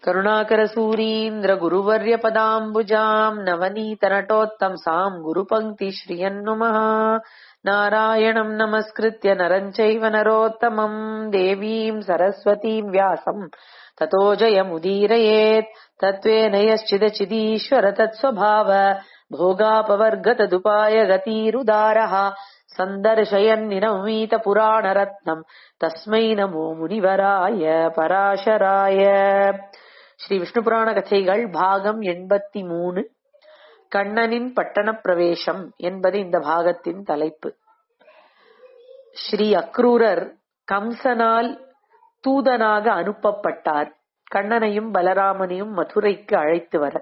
करुणाकरसूरीन्द्रगुरुवर्यपदाम्बुजाम् नवनीतनटोत्तंसाम् गुरुपङ्क्तिश्रियम् नुमः नारायणम् नमस्कृत्य नरम् चैव नरोत्तमम् देवीम् सरस्वतीम् व्यासम् ततो जयमुदीरयेत् तत्त्वेन यश्चिदचिदीश्वर तत्स्वभाव भोगापवर्गतदुपाय गतीरुदारः सन्दर्शयन्निनमीतपुराणरत्नम् तस्मै नमो முனிவராய பராசராய ஸ்ரீ விஷ்ணு புராண கதைகள் பாகம் எண்பத்தி மூணு கண்ணனின் பட்டணப் பிரவேசம் என்பது இந்த பாகத்தின் தலைப்பு ஸ்ரீ அக்ரூரர் கம்சனால் தூதனாக அனுப்பப்பட்டார் கண்ணனையும் பலராமனையும் மதுரைக்கு அழைத்து வர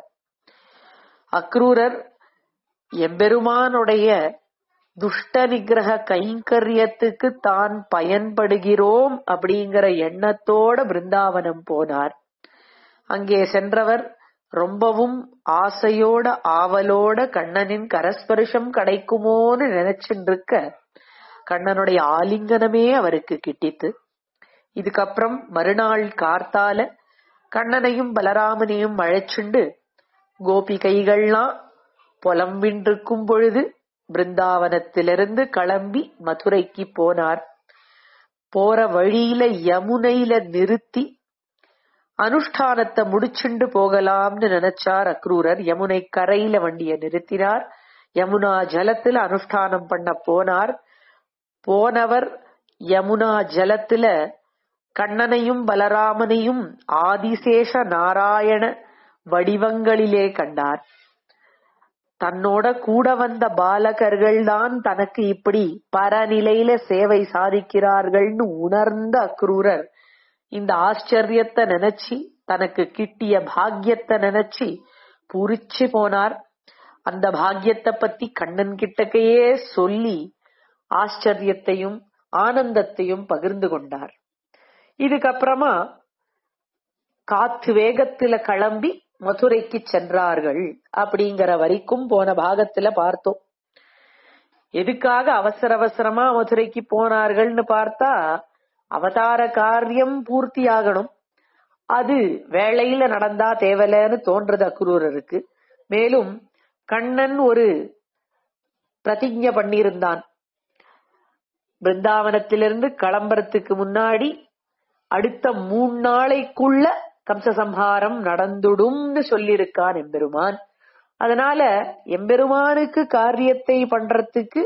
அக்ரூரர் எம்பெருமானுடைய துஷ்ட நிகிரக கைங்கரியத்துக்கு தான் பயன்படுகிறோம் அப்படிங்கிற எண்ணத்தோட பிருந்தாவனம் போனார் அங்கே சென்றவர் ரொம்பவும் ஆசையோட ஆவலோட கண்ணனின் கரஸ்பர்ஷம் கிடைக்குமோன்னு நினைச்சுட்டு இருக்க கண்ணனுடைய ஆலிங்கனமே அவருக்கு கிட்டித்து இதுக்கப்புறம் மறுநாள் கார்த்தால கண்ணனையும் பலராமனையும் அழைச்சுண்டு கோபிகைகள்லாம் புலம்பின்றிருக்கும் பொழுது பிருந்தாவனத்திலிருந்து கிளம்பி மதுரைக்கு போனார் போற வழியில யமுனையில நிறுத்தி அனுஷ்டானத்தை முடிச்சுண்டு போகலாம்னு நினைச்சார் அக்ரூரர் யமுனை கரையில வண்டிய நிறுத்தினார் யமுனா ஜலத்துல அனுஷ்டானம் பண்ண போனார் போனவர் யமுனா ஜலத்துல கண்ணனையும் பலராமனையும் ஆதிசேஷ நாராயண வடிவங்களிலே கண்டார் தன்னோட கூட வந்த பாலகர்கள் தான் தனக்கு இப்படி பரநிலையில சேவை சாதிக்கிறார்கள்னு உணர்ந்த அக்ரூரர் இந்த ஆச்சரியத்தை நினைச்சு தனக்கு கிட்டிய பாக்கியத்தை நினைச்சு பூரிச்சு போனார் அந்த பாக்கியத்தை பத்தி கண்ணன் கிட்டக்கையே சொல்லி ஆச்சரியத்தையும் ஆனந்தத்தையும் பகிர்ந்து கொண்டார் இதுக்கப்புறமா காத்து வேகத்துல கிளம்பி மதுரைக்கு சென்றார்கள் அப்படிங்கிற வரைக்கும் போன பாகத்துல பார்த்தோம் எதுக்காக அவசர அவசரமா மதுரைக்கு போனார்கள்னு பார்த்தா அவதார காரியம் பூர்த்தி ஆகணும் அது வேளையில நடந்தா தேவலன்னு தோன்றது அக்ரூரருக்கு மேலும் கண்ணன் ஒரு பிரதிஜை பண்ணியிருந்தான் பிருந்தாவனத்திலிருந்து கிளம்புறதுக்கு முன்னாடி அடுத்த மூணு நாளைக்குள்ள கம்சசம்ஹாரம் நடந்துடும்னு சொல்லியிருக்கான் எம்பெருமான் அதனால எம்பெருமானுக்கு காரியத்தை பண்றதுக்கு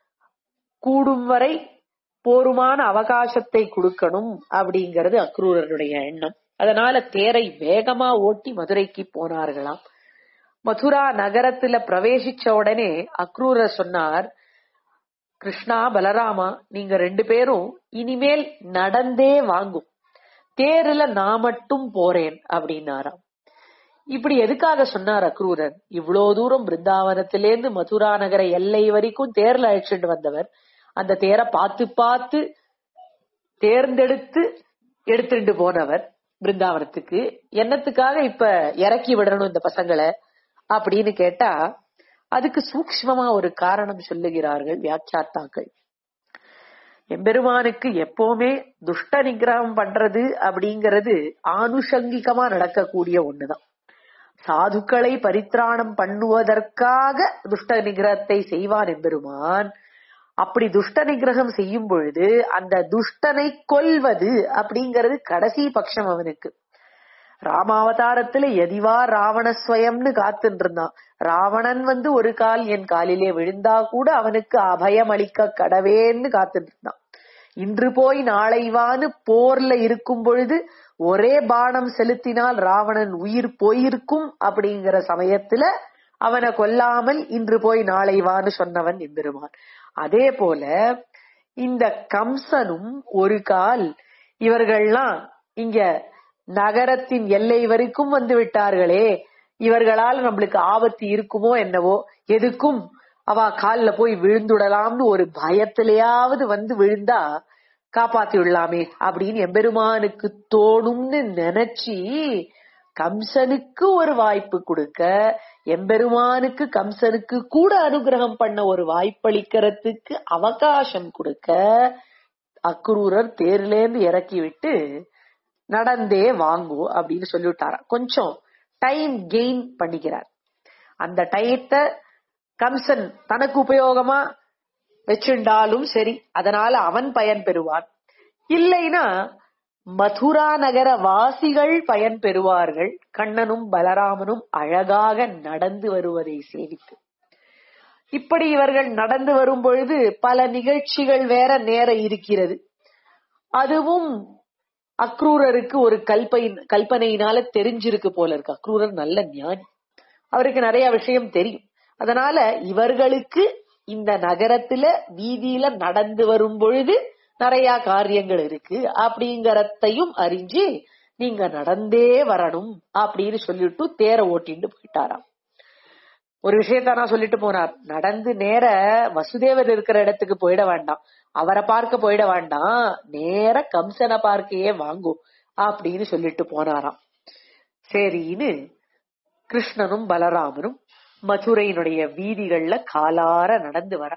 கூடும் வரை போருமான அவகாசத்தை கொடுக்கணும் அப்படிங்கிறது அக்ரூரருடைய எண்ணம் அதனால தேரை வேகமா ஓட்டி மதுரைக்கு போனார்களாம் மதுரா நகரத்துல பிரவேசிச்ச உடனே அக்ரூரர் சொன்னார் கிருஷ்ணா பலராமா நீங்க ரெண்டு பேரும் இனிமேல் நடந்தே வாங்கும் தேர்ல நான் மட்டும் போறேன் அப்படின்னாராம் இப்படி எதுக்காக சொன்னார் அக்ரூரர் இவ்வளோ தூரம் பிருந்தாவனத்திலேருந்து மதுரா நகர எல்லை வரைக்கும் தேர்ல அழைச்சிட்டு வந்தவர் அந்த தேரை பார்த்து பார்த்து தேர்ந்தெடுத்து எடுத்துட்டு போனவர் பிருந்தாவனத்துக்கு என்னத்துக்காக இப்ப இறக்கி விடணும் இந்த பசங்களை அப்படின்னு கேட்டா அதுக்கு சூக்மமா ஒரு காரணம் சொல்லுகிறார்கள் வியாக்கியாத்தாக்கள் எம்பெருமானுக்கு எப்பவுமே துஷ்ட நிகிரகம் பண்றது அப்படிங்கிறது ஆனுஷங்கிகமா நடக்கக்கூடிய ஒண்ணுதான் சாதுக்களை பரித்ராணம் பண்ணுவதற்காக துஷ்ட நிகிரகத்தை செய்வான் எம்பெருமான் அப்படி துஷ்ட நிகிரகம் செய்யும் பொழுது அந்த துஷ்டனை கொல்வது அப்படிங்கிறது கடைசி பட்சம் அவனுக்கு ராமாவதாரத்துல எதிவா ராவணஸ்வயம்னு காத்துட்டு இருந்தான் ராவணன் வந்து ஒரு கால் என் காலிலே விழுந்தா கூட அவனுக்கு அபயம் அளிக்க கடவேன்னு காத்துட்டு இருந்தான் இன்று போய் நாளைவான்னு போர்ல இருக்கும் பொழுது ஒரே பானம் செலுத்தினால் ராவணன் உயிர் போயிருக்கும் அப்படிங்கிற சமயத்துல அவனை கொல்லாமல் இன்று போய் நாளைவான்னு சொன்னவன் எம்பெருமான் அதே போல இந்த கம்சனும் ஒரு கால் இவர்கள்லாம் இங்க நகரத்தின் எல்லை வரைக்கும் வந்து விட்டார்களே இவர்களால் நம்மளுக்கு ஆபத்து இருக்குமோ என்னவோ எதுக்கும் அவ கால்ல போய் விழுந்துடலாம்னு ஒரு பயத்திலேயாவது வந்து விழுந்தா காப்பாத்தி விடலாமே அப்படின்னு எம்பெருமானுக்கு தோணும்னு நினைச்சி கம்சனுக்கு ஒரு வாய்ப்பு கொடுக்க எம்பெருமானுக்கு கம்சனுக்கு கூட அனுகிரகம் பண்ண ஒரு வாய்ப்பளிக்கிறதுக்கு அவகாசம் கொடுக்க அக்ரூரர் தேரிலேந்து இறக்கி விட்டு நடந்தே வாங்கு அப்படின்னு சொல்லிவிட்டாராம் கொஞ்சம் டைம் கெயின் பண்ணிக்கிறார் அந்த டயத்தை கம்சன் தனக்கு உபயோகமா வச்சுண்டாலும் சரி அதனால அவன் பயன் பெறுவான் இல்லைனா மதுரா நகர வாசிகள் பயன் பெறுவார்கள் கண்ணனும் பலராமனும் அழகாக நடந்து வருவதை சேவித்து இப்படி இவர்கள் நடந்து வரும் பொழுது பல நிகழ்ச்சிகள் வேற நேர இருக்கிறது அதுவும் அக்ரூரருக்கு ஒரு கல்பை கல்பனையினால தெரிஞ்சிருக்கு போல இருக்கு அக்ரூரர் நல்ல ஞானி அவருக்கு நிறைய விஷயம் தெரியும் அதனால இவர்களுக்கு இந்த நகரத்துல வீதியில நடந்து வரும் பொழுது நிறைய காரியங்கள் இருக்கு அப்படிங்கறதையும் அறிஞ்சு நீங்க நடந்தே வரணும் அப்படின்னு சொல்லிட்டு தேர ஓட்டிட்டு போயிட்டாராம் ஒரு விஷயத்த நான் சொல்லிட்டு போனார் நடந்து நேர வசுதேவர் இருக்கிற இடத்துக்கு போயிட வேண்டாம் அவரை பார்க்க போயிட வேண்டாம் நேர கம்சனை பார்க்கையே வாங்கும் அப்படின்னு சொல்லிட்டு போனாராம் சரின்னு கிருஷ்ணனும் பலராமனும் மதுரையினுடைய வீதிகள்ல காலார நடந்து வர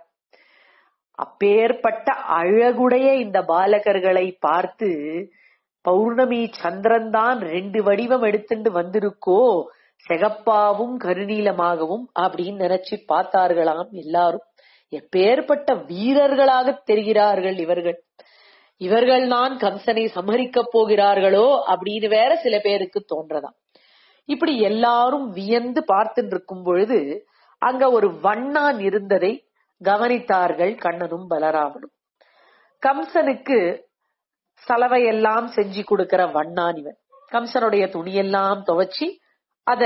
அப்பேற்பட்ட அழகுடைய இந்த பாலகர்களை பார்த்து பௌர்ணமி சந்திரன் தான் ரெண்டு வடிவம் எடுத்துட்டு வந்திருக்கோ செகப்பாவும் கருநீலமாகவும் அப்படின்னு நினைச்சு பார்த்தார்களாம் எல்லாரும் எப்பேற்பட்ட வீரர்களாக தெரிகிறார்கள் இவர்கள் இவர்கள் தான் கம்சனை சமரிக்க போகிறார்களோ அப்படின்னு வேற சில பேருக்கு தோன்றதாம் இப்படி எல்லாரும் வியந்து பார்த்துட்டு இருக்கும் பொழுது அங்க ஒரு வண்ணான் இருந்ததை கவனித்தார்கள் கண்ணனும் பலராமனும் கம்சனுக்கு சலவையெல்லாம் செஞ்சு கொடுக்கிற வண்ணான் இவன் கம்சனுடைய துணியெல்லாம் துவைச்சி அத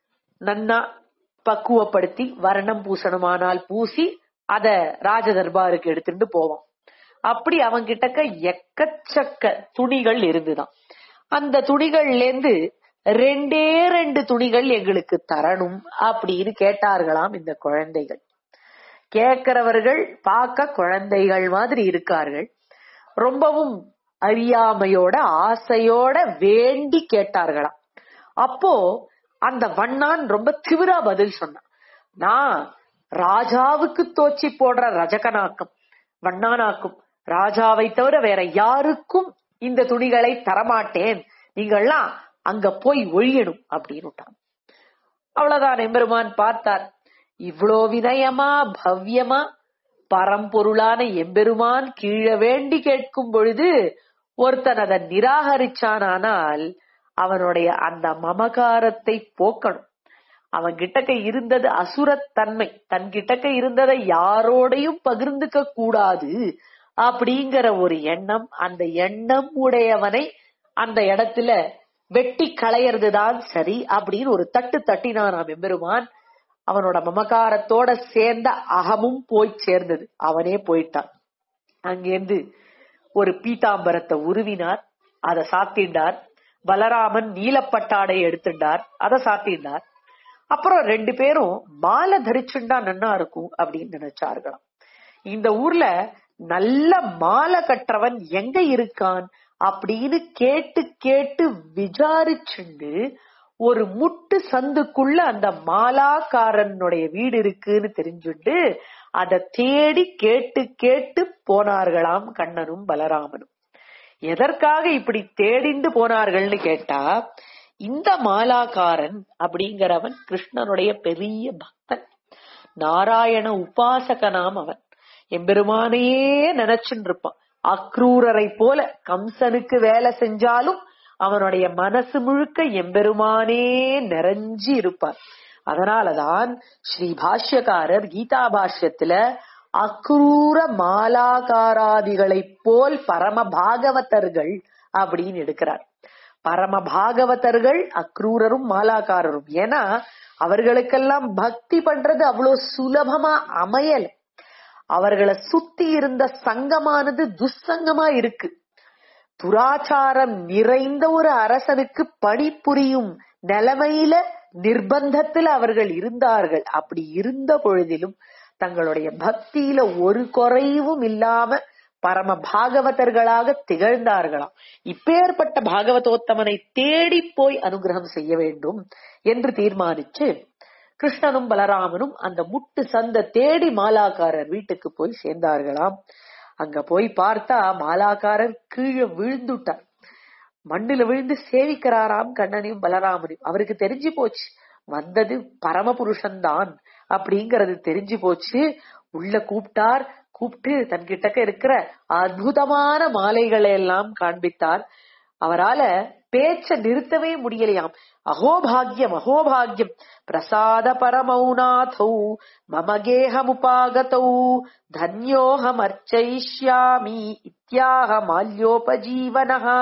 நன்னா பக்குவப்படுத்தி வர்ணம் பூசணுமானால் பூசி அத ராஜ தர்பாருக்கு எடுத்துட்டு போவான் அப்படி அவங்க கிட்டக்க எக்கச்சக்க துணிகள் இருந்துதான் அந்த துணிகள்ல இருந்து ரெண்டே ரெண்டு துணிகள் எங்களுக்கு தரணும் அப்படின்னு கேட்டார்களாம் இந்த குழந்தைகள் கேட்கிறவர்கள் பார்க்க குழந்தைகள் மாதிரி இருக்கார்கள் ரொம்பவும் அறியாமையோட ஆசையோட வேண்டி கேட்டார்களாம் அப்போ அந்த வண்ணான் ரொம்ப திவிரா பதில் சொன்னான் நான் ராஜாவுக்கு தோச்சி போடுற ரஜகனாக்கும் வண்ணானாக்கும் ராஜாவை தவிர வேற யாருக்கும் இந்த துணிகளை தரமாட்டேன் நீங்கள்லாம் அங்க போய் ஒழியணும் அப்படின்னு அவ்வளவுதான் எம்பெருமான் பார்த்தார் இவ்வளோ வினயமா பவ்யமா பரம்பொருளான எம்பெருமான் கீழே வேண்டி கேட்கும் பொழுது ஒருத்தன் அதை நிராகரிச்சானால் அவனுடைய அந்த மமகாரத்தை போக்கணும் அவன் கிட்டக்க இருந்தது அசுரத்தன்மை தன் கிட்டக்க இருந்ததை யாரோடையும் பகிர்ந்துக்க கூடாது அப்படிங்கிற ஒரு எண்ணம் அந்த எண்ணம் உடையவனை அந்த இடத்துல வெட்டி களையறதுதான் சரி அப்படின்னு ஒரு தட்டு தட்டினான் நாம் எம்பெருமான் அவனோட மமகாரத்தோட சேர்ந்த அகமும் போய் சேர்ந்தது அவனே போயிட்டான் அங்கேருந்து ஒரு பீதாம்பரத்தை உருவினார் அதை சாத்திண்டார் பலராமன் நீலப்பட்டாடை எடுத்துட்டார் அதை சாத்திண்டார் அப்புறம் ரெண்டு பேரும் மாலை தரிச்சுண்டா நன்னா இருக்கும் அப்படின்னு நினைச்சார்களாம் இந்த ஊர்ல நல்ல மாலை கற்றவன் எங்க இருக்கான் அப்படின்னு கேட்டு கேட்டு விசாரிச்சுண்டு ஒரு முட்டு சந்துக்குள்ள அந்த மாலாக்காரனுடைய வீடு இருக்குன்னு தெரிஞ்சுண்டு அதை தேடி கேட்டு கேட்டு போனார்களாம் கண்ணனும் பலராமனும் எதற்காக இப்படி தேடிண்டு போனார்கள்னு கேட்டா இந்த மாலாக்காரன் அப்படிங்கிறவன் கிருஷ்ணனுடைய பெரிய பக்தன் நாராயண உபாசகனாம் அவன் எம்பெருமானையே நினைச்சுட்டு இருப்பான் அக்ரூரரை போல கம்சனுக்கு வேலை செஞ்சாலும் அவனுடைய மனசு முழுக்க எம்பெருமானே நிறைஞ்சி இருப்பார் அதனாலதான் ஸ்ரீ பாஷ்யக்காரர் கீதா பாஷ்யத்துல அக்ரூர மாலாகாராதிகளைப் போல் பரம பாகவதர்கள் அப்படின்னு எடுக்கிறார் பரம பாகவதர்கள் அக்ரூரரும் மாலாக்காரரும் ஏன்னா அவர்களுக்கெல்லாம் பக்தி பண்றது அவ்வளவு சுலபமா அமையல அவர்களை சுத்தி இருந்த சங்கமானது துஸ்சங்கமா இருக்கு துராச்சாரம் நிறைந்த ஒரு அரசனுக்கு பணிபுரியும் நிலைமையில நிர்பந்தத்துல அவர்கள் இருந்தார்கள் அப்படி இருந்த பொழுதிலும் தங்களுடைய பக்தியில ஒரு குறைவும் இல்லாம பரம பாகவதர்களாக திகழ்ந்தார்களாம் இப்பேற்பட்ட பாகவதோத்தமனை தேடி போய் அனுகிரகம் செய்ய வேண்டும் என்று தீர்மானிச்சு கிருஷ்ணனும் பலராமனும் அந்த முட்டு சந்த தேடி மாலாக்காரர் வீட்டுக்கு போய் சேர்ந்தார்களாம் அங்க போய் பார்த்தா மாலாக்காரர் கீழே விழுந்துட்டார் மண்ணுல விழுந்து சேவிக்கிறாராம் கண்ணனையும் பலராமனையும் அவருக்கு தெரிஞ்சு போச்சு வந்தது பரமபுருஷன்தான் அப்படிங்கறது தெரிஞ்சு போச்சு உள்ள கூப்பிட்டார் கூப்பிட்டு தன்கிட்டக்க இருக்கிற அற்புதமான மாலைகளை எல்லாம் காண்பித்தார் அவரால பேச்ச நிறுத்தவே முடியலையாம் அகோபாகியம் அகோபாகியம் பிரசாத பரமௌநாதௌ மமகேகமுபாகதௌ தன்யோகம் அர்ச்சயிஷ்யாமி இத்தியாக மால்யோபஜீவனஹா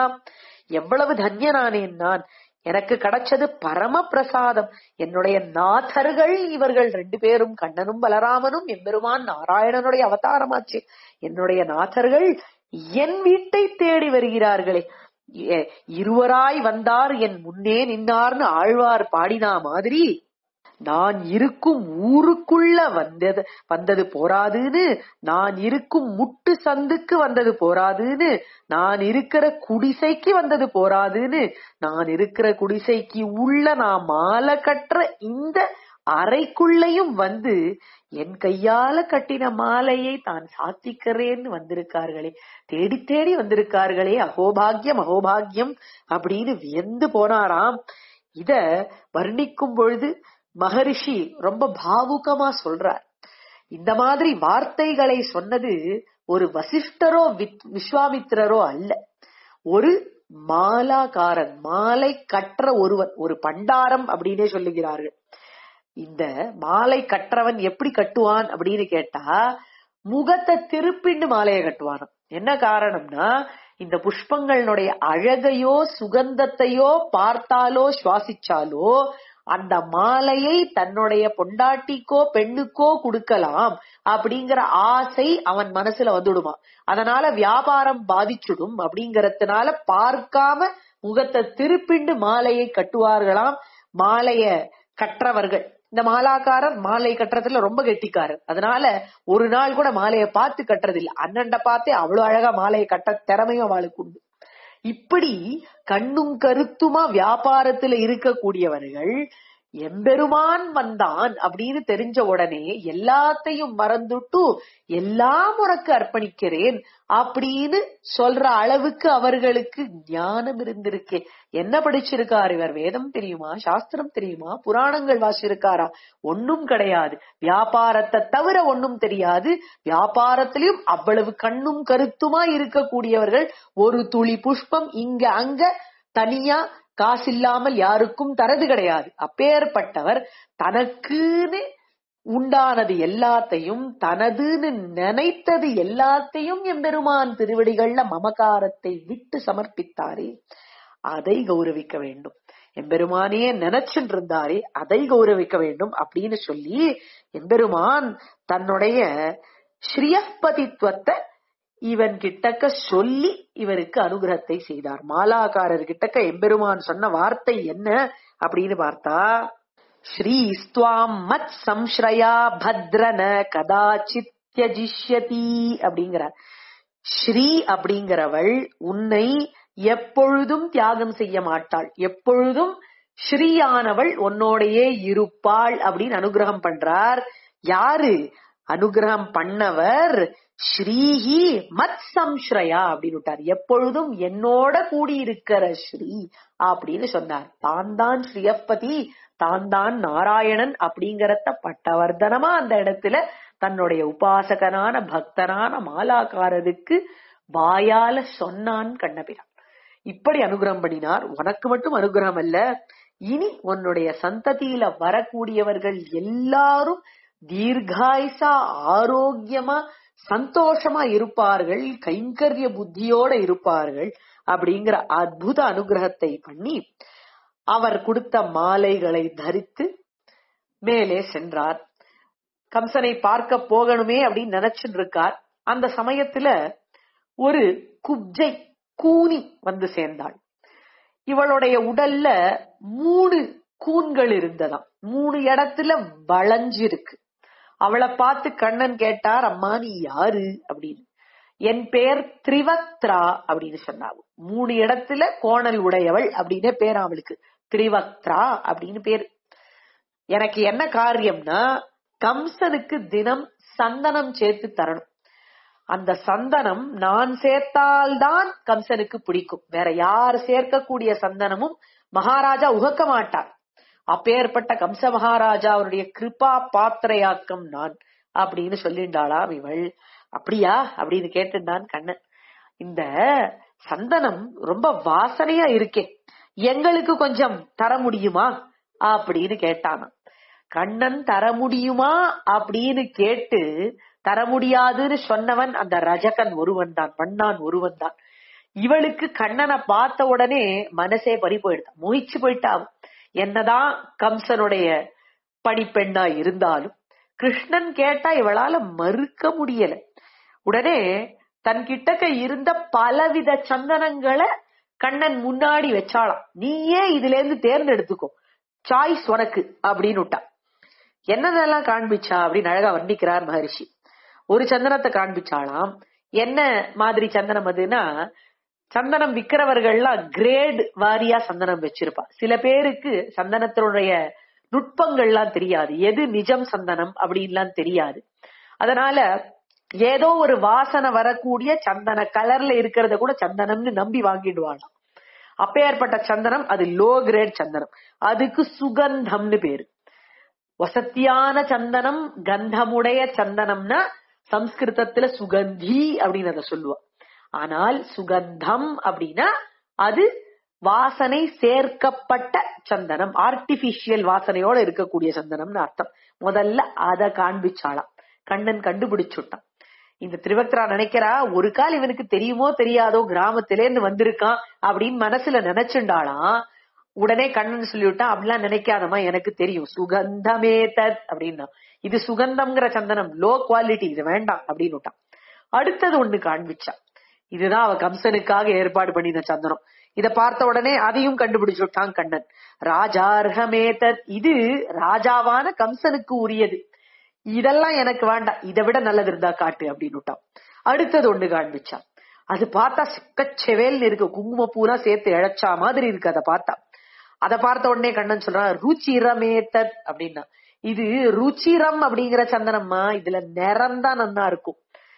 எவ்வளவு தன்யனானேன் நான் எனக்கு கிடைச்சது பரம பிரசாதம் என்னுடைய நாதர்கள் இவர்கள் ரெண்டு பேரும் கண்ணனும் பலராமனும் எம்பெருமான் நாராயணனுடைய அவதாரமாச்சு என்னுடைய நாதர்கள் என் வீட்டை தேடி வருகிறார்களே எ- இருவராய் வந்தார் என் முன்னே நின்னார்னு ஆழ்வார் பாடினா மாதிரி நான் இருக்கும் ஊருக்குள்ள வந்தது வந்தது போராதுன்னு நான் இருக்கும் முட்டு சந்துக்கு வந்தது போராதுன்னு நான் இருக்கிற குடிசைக்கு வந்தது போராதுன்னு நான் இருக்கிற குடிசைக்கு உள்ள நான் மாலை கட்டுற இந்த அறைக்குள்ளேயும் வந்து என் கையால கட்டின மாலையை தான் சாத்திக்கிறேன்னு வந்திருக்கார்களே தேடி தேடி வந்திருக்கார்களே அகோபாகியம் அகோபாகியம் அப்படின்னு வியந்து போனாராம் இத வர்ணிக்கும் பொழுது மகரிஷி ரொம்ப பாவுகமா சொல்றார் இந்த மாதிரி வார்த்தைகளை சொன்னது ஒரு வசிஷ்டரோ வித்- விஸ்வாமித்திரரோ அல்ல ஒரு மாலாகாரன் மாலை கற்ற ஒருவன் ஒரு பண்டாரம் அப்படின்னே சொல்லுகிறார்கள் இந்த மாலை கற்றவன் எப்படி கட்டுவான் அப்படின்னு கேட்டா முகத்தை திருப்பிண்டு மாலையை கட்டுவானாம் என்ன காரணம்னா இந்த புஷ்பங்களுடைய அழகையோ சுகந்தத்தையோ பார்த்தாலோ சுவாசிச்சாலோ அந்த மாலையை தன்னுடைய பொண்டாட்டிக்கோ பெண்ணுக்கோ கொடுக்கலாம் அப்படிங்கிற ஆசை அவன் மனசுல வந்துடுமா அதனால வியாபாரம் பாதிச்சுடும் அப்படிங்கறதுனால பார்க்காம முகத்தை திருப்பிண்டு மாலையை கட்டுவார்களாம் மாலைய கற்றவர்கள் இந்த மாலாக்காரர் மாலை கட்டுறதுல ரொம்ப கெட்டிக்காரர் அதனால ஒரு நாள் கூட மாலையை பார்த்து கட்டுறது இல்ல அண்ணன்ட பார்த்தே அவ்வளவு அழகா மாலையை கட்ட திறமையும் அவளுக்கு உண்டு இப்படி கண்ணும் கருத்துமா வியாபாரத்துல இருக்கக்கூடியவர்கள் எம்பெருமான் வந்தான் அப்படின்னு தெரிஞ்ச உடனே எல்லாத்தையும் மறந்துட்டு எல்லாம் உனக்கு அர்ப்பணிக்கிறேன் அப்படின்னு சொல்ற அளவுக்கு அவர்களுக்கு ஞானம் இருந்திருக்கே என்ன படிச்சிருக்கார் இவர் வேதம் தெரியுமா சாஸ்திரம் தெரியுமா புராணங்கள் வாசிச்சிருக்காரா ஒண்ணும் கிடையாது வியாபாரத்தை தவிர ஒண்ணும் தெரியாது வியாபாரத்திலும் அவ்வளவு கண்ணும் கருத்துமா இருக்கக்கூடியவர்கள் ஒரு துளி புஷ்பம் இங்க அங்க தனியா காசில்லாமல் யாருக்கும் தரது கிடையாது அப்பேற்பட்டவர் தனக்குன்னு உண்டானது எல்லாத்தையும் தனதுன்னு நினைத்தது எல்லாத்தையும் எம்பெருமான் திருவடிகள்ல மமகாரத்தை விட்டு சமர்ப்பித்தாரே அதை கௌரவிக்க வேண்டும் எம்பெருமானே நினைச்சுட்டு இருந்தாரே அதை கௌரவிக்க வேண்டும் அப்படின்னு சொல்லி எம்பெருமான் தன்னுடைய ஸ்ரீயப்பதித்துவத்தை இவன் கிட்டக்க சொல்லி இவருக்கு அனுகிரகத்தை செய்தார் மாலாக்காரர் கிட்டக்க எம்பெருமான் சொன்ன வார்த்தை என்ன அப்படின்னு பார்த்தா ஸ்ரீ ஸ்துவாம் மத் சம்ஸ்ரயா பத்ரன கதாச்சித் தியஜிஷ்யதி அப்படிங்கிறார் ஸ்ரீ அப்படிங்கிறவள் உன்னை எப்பொழுதும் தியாகம் செய்ய மாட்டாள் எப்பொழுதும் ஸ்ரீயானவள் உன்னோடையே இருப்பாள் அப்படின்னு அனுகிரகம் பண்றார் யாரு அனுகிரகம் பண்ணவர் ஸ்ரீஹி மத் சம்ஸ்ரயா அப்படின்னு விட்டார் எப்பொழுதும் என்னோட கூடி இருக்கிற ஸ்ரீ அப்படின்னு சொன்னார் தான் தான் ஸ்ரீயப்பதி தான் தான் நாராயணன் அப்படிங்கறத பட்டவர்தனமா அந்த இடத்துல தன்னுடைய உபாசகனான பக்தனான மாலாக்காரருக்கு வாயால சொன்னான் கண்ணபிரான் இப்படி அனுகிரகம் பண்ணினார் உனக்கு மட்டும் அனுகிரகம் அல்ல இனி உன்னுடைய சந்ததியில வரக்கூடியவர்கள் எல்லாரும் தீர்காயுசா ஆரோக்கியமா சந்தோஷமா இருப்பார்கள் கைங்கரிய புத்தியோட இருப்பார்கள் அப்படிங்கிற அற்புத அனுகிரகத்தை பண்ணி அவர் கொடுத்த மாலைகளை தரித்து மேலே சென்றார் கம்சனை பார்க்க போகணுமே அப்படின்னு நினைச்சுட்டு இருக்கார் அந்த சமயத்துல ஒரு குப்ஜை கூனி வந்து சேர்ந்தாள் இவளுடைய உடல்ல மூணு கூன்கள் இருந்ததாம் மூணு இடத்துல வளைஞ்சிருக்கு அவளை பார்த்து கண்ணன் கேட்டார் அம்மா நீ யாரு அப்படின்னு என் பேர் திரிவக்த்ரா அப்படின்னு சொன்னாவு மூணு இடத்துல கோணல் உடையவள் அப்படின்னு பேர் அவளுக்கு திரிவக்த்ரா அப்படின்னு பேர் எனக்கு என்ன காரியம்னா கம்சனுக்கு தினம் சந்தனம் சேர்த்து தரணும் அந்த சந்தனம் நான் சேர்த்தால்தான் கம்சனுக்கு பிடிக்கும் வேற யார் சேர்க்கக்கூடிய சந்தனமும் மகாராஜா உகக்க மாட்டார் அப்பேற்பட்ட கம்ச மகாராஜா அவருடைய கிருபா பாத்திரையாக்கம் நான் அப்படின்னு சொல்லிண்டாளாம் இவள் அப்படியா அப்படின்னு கேட்டுண்டான் கண்ணன் இந்த சந்தனம் ரொம்ப வாசனையா இருக்கே எங்களுக்கு கொஞ்சம் தர முடியுமா அப்படின்னு கேட்டானாம் கண்ணன் தர முடியுமா அப்படின்னு கேட்டு தர முடியாதுன்னு சொன்னவன் அந்த ரஜகன் ஒருவன் தான் பண்ணான் ஒருவன் தான் இவளுக்கு கண்ணனை பார்த்த உடனே மனசே பறி போயிடுதான் மோகிச்சு போயிட்டா அவ. என்னதான் கம்சனுடைய பணிப்பெண்ணா இருந்தாலும் கிருஷ்ணன் கேட்டா இவளால மறுக்க முடியல உடனே தன் கிட்டக்க இருந்த பலவித சந்தனங்களை கண்ணன் முன்னாடி வச்சாளாம் நீயே இதுல இருந்து தேர்ந்தெடுத்துக்கோ சாய்ஸ் உனக்கு அப்படின்னு விட்டா என்னதெல்லாம் காண்பிச்சா அப்படின்னு அழகா வர்ணிக்கிறார் மகரிஷி ஒரு சந்தனத்தை காண்பிச்சாலாம் என்ன மாதிரி சந்தனம் அதுன்னா சந்தனம் விக்கிறவர்கள்லாம் கிரேட் வாரியா சந்தனம் வச்சிருப்பா சில பேருக்கு சந்தனத்தினுடைய நுட்பங்கள்லாம் தெரியாது எது நிஜம் சந்தனம் அப்படின்லாம் தெரியாது அதனால ஏதோ ஒரு வாசனை வரக்கூடிய சந்தன கலர்ல இருக்கிறத கூட சந்தனம்னு நம்பி வாங்கிடுவாங்க அப்பேற்பட்ட சந்தனம் அது லோ கிரேட் சந்தனம் அதுக்கு சுகந்தம்னு பேரு வசத்தியான சந்தனம் கந்தமுடைய சந்தனம்னா சம்ஸ்கிருதத்துல சுகந்தி அப்படின்னு அதை சொல்லுவா ஆனால் சுகந்தம் அப்படின்னா அது வாசனை சேர்க்கப்பட்ட சந்தனம் ஆர்டிபிஷியல் வாசனையோட இருக்கக்கூடிய சந்தனம்னு அர்த்தம் முதல்ல அத காண்பிச்சாளாம் கண்ணன் கண்டுபிடிச்சுட்டான் இந்த திரிவக்ரா நினைக்கிறா ஒரு கால் இவனுக்கு தெரியுமோ தெரியாதோ கிராமத்திலே இருந்து வந்திருக்கான் அப்படின்னு மனசுல நினைச்சுண்டாளாம் உடனே கண்ணன் சொல்லிவிட்டான் அப்படிலாம் நினைக்காதமா எனக்கு தெரியும் சுகந்தமே தத் அப்படின்னா இது சுகந்தம்ங்கிற சந்தனம் லோ குவாலிட்டி இது வேண்டாம் அப்படின்னு விட்டான் அடுத்தது ஒண்ணு காண்பிச்சா இதுதான் அவ கம்சனுக்காக ஏற்பாடு பண்ணின சந்தனம் இத பார்த்த உடனே அதையும் கண்டுபிடிச்சு விட்டான் கண்ணன் ராஜார்ஹமேதத் இது ராஜாவான கம்சனுக்கு உரியது இதெல்லாம் எனக்கு வேண்டாம் இதை விட நல்லது இருந்தா காட்டு அப்படின்னு விட்டான் அடுத்தது ஒண்ணு காண்பிச்சான் அது பார்த்தா சிக்கச்செவேல்னு இருக்கு குங்குமப்பூலாம் சேர்த்து இழைச்சா மாதிரி இருக்கு அதை பார்த்தா அதை பார்த்த உடனே கண்ணன் சொல்றான் ருச்சிரமேத்தத் அப்படின்னா இது ருச்சிரம் அப்படிங்கிற சந்தனம்மா இதுல நிறம் தான் நன்னா இருக்கும்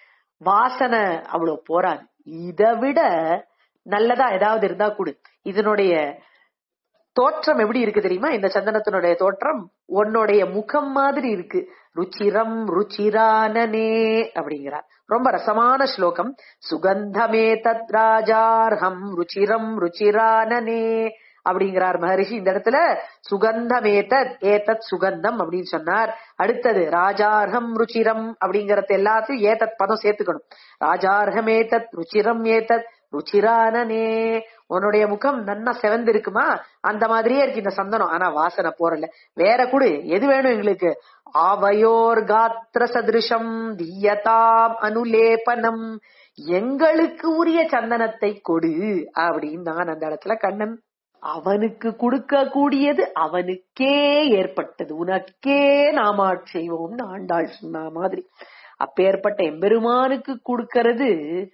வாசனை அவ்வளவு போராது இதை விட நல்லதா ஏதாவது இருந்தா கொடு இதனுடைய தோற்றம் எப்படி இருக்கு தெரியுமா இந்த சந்தனத்தினுடைய தோற்றம் உன்னுடைய முகம் மாதிரி இருக்கு ருச்சிரம் ருச்சிரானனே அப்படிங்கிறார் ரொம்ப ரசமான ஸ்லோகம் சுகந்தமே தத் ராஜார்ஹம் ருச்சிரம் ருச்சிரானனே அப்படிங்கிறார் மகரிஷி இந்த இடத்துல சுகந்தமேதத் ஏதத் சுகந்தம் அப்படின்னு சொன்னார் அடுத்தது ராஜார்ஹம் ருச்சிரம் அப்படிங்கறது எல்லாத்தையும் ஏதத் பதம் சேர்த்துக்கணும் ராஜார்ஹம் ஏதத் ருச்சிரம் ஏதத் ருச்சிரானனே உன்னுடைய முகம் நன்னா செவந்து இருக்குமா அந்த மாதிரியே இருக்கு இந்த சந்தனம் ஆனா வாசனை போறல வேற குடு எது வேணும் எங்களுக்கு ஆவையோர் காத்திர சதிருஷம் தீயதாம் அனுலேபனம் எங்களுக்கு உரிய சந்தனத்தை கொடு அப்படின்னு நான் அந்த இடத்துல கண்ணன் அவனுக்கு கொடுக்க கூடியது அவனுக்கே ஏற்பட்டது உனக்கே நாம செய்வோம்னு ஆண்டாள் சொன்ன மாதிரி அப்பேற்பட்ட எம்பெருமானுக்கு கொடுக்கறது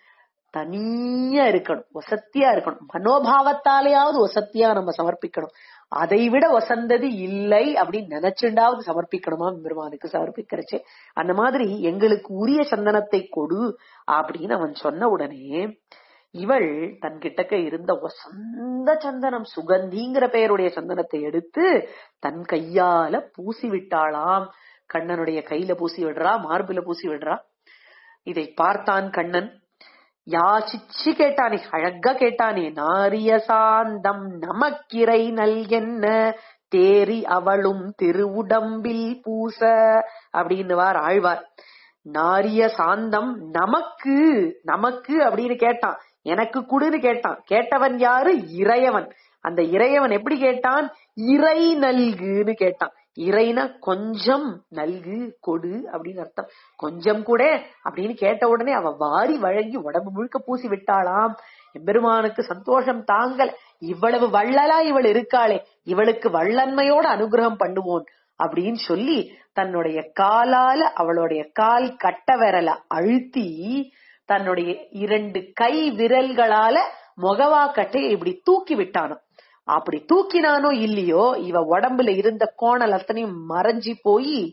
தனியா இருக்கணும் வசத்தியா இருக்கணும் மனோபாவத்தாலேயாவது வசத்தியா நம்ம சமர்ப்பிக்கணும் அதை விட வசந்தது இல்லை அப்படின்னு நினைச்சுண்டாவது சமர்ப்பிக்கணுமா பெருமானுக்கு சமர்ப்பிக்கிறச்சே அந்த மாதிரி எங்களுக்கு உரிய சந்தனத்தை கொடு அப்படின்னு அவன் சொன்ன உடனே இவள் தன்கிட்டக்க இருந்த வசந்த சந்தனம் சுகந்திங்கிற பெயருடைய சந்தனத்தை எடுத்து தன் கையால பூசி விட்டாளாம் கண்ணனுடைய கையில பூசி விடுறா மார்பில பூசி விடுறா இதை பார்த்தான் கண்ணன் யாசிச்சு கேட்டானே அழகா கேட்டானே நாரிய சாந்தம் நமக்கிரை நல்கென்ன தேரி அவளும் திருவுடம்பில் பூச அப்படின்னுவார் ஆழ்வார் நாரிய சாந்தம் நமக்கு நமக்கு அப்படின்னு கேட்டான் எனக்கு குடுன்னு கேட்டான் கேட்டவன் யாரு இறையவன் அந்த இறையவன் எப்படி கேட்டான் இறை நல்குன்னு கேட்டான் இறைனா கொஞ்சம் நல்கு கொடு அப்படின்னு அர்த்தம் கொஞ்சம் கூட அப்படின்னு கேட்ட உடனே அவ வாரி வழங்கி உடம்பு முழுக்க பூசி விட்டாளாம் எம்பெருமானுக்கு சந்தோஷம் தாங்கல இவ்வளவு வள்ளலா இவள் இருக்காளே இவளுக்கு வள்ளன்மையோட அனுகிரகம் பண்ணுவோன் அப்படின்னு சொல்லி தன்னுடைய காலால அவளுடைய கால் கட்ட விரல அழுத்தி தன்னுடைய இரண்டு கை விரல்களால முகவா கட்டையை இப்படி தூக்கி விட்டானோ அப்படி தூக்கினானோ இல்லையோ இவ உடம்புல இருந்த கோணல் அத்தனையும் மறைஞ்சி போய்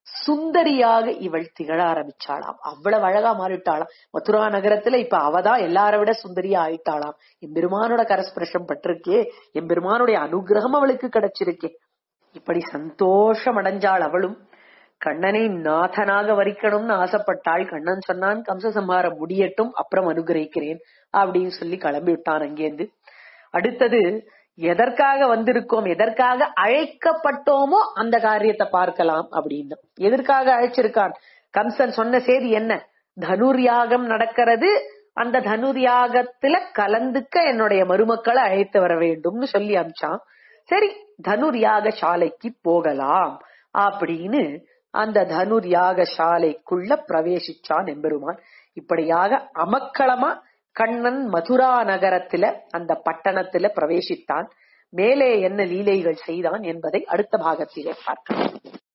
சுந்தரியாக இவள் திகழ ஆரம்பிச்சாளாம் அவ்வளவு அழகா மாறிட்டாளாம் மதுரா நகரத்துல இப்ப அவதான் எல்லார விட சுந்தரியா ஆயிட்டாளாம் எம்பெருமானோட கரஸ்பிரஷம் பட்டிருக்கே எம்பெருமானுடைய அனுகிரகம் அவளுக்கு கிடைச்சிருக்கே இப்படி சந்தோஷம் அடைஞ்சாள் அவளும் கண்ணனை நாதனாக வரிக்கணும்னு ஆசைப்பட்டாள் கண்ணன் சொன்னான் கம்சசம்ஹாரம் முடியட்டும் அப்புறம் அனுகிரகிக்கிறேன் அப்படின்னு சொல்லி கிளம்பி விட்டான் அங்கேருந்து அடுத்தது எதற்காக வந்திருக்கோம் எதற்காக அழைக்கப்பட்டோமோ அந்த காரியத்தை பார்க்கலாம் அப்படின்னு எதற்காக அழைச்சிருக்கான் கம்சன் சொன்ன செய்தி என்ன தனுர் யாகம் நடக்கிறது அந்த தனுர் யாகத்துல கலந்துக்க என்னுடைய மருமக்களை அழைத்து வர வேண்டும்னு சொல்லி அமிச்சான் சரி தனுர் யாக சாலைக்கு போகலாம் அப்படின்னு அந்த தனுர் யாக சாலைக்குள்ள பிரவேசிச்சான் எம்பெருமான் இப்படியாக அமக்களமா கண்ணன் மதுரா நகரத்துல அந்த பட்டணத்துல பிரவேசித்தான் மேலே என்ன லீலைகள் செய்தான் என்பதை அடுத்த பாகத்திலே பார்க்கலாம்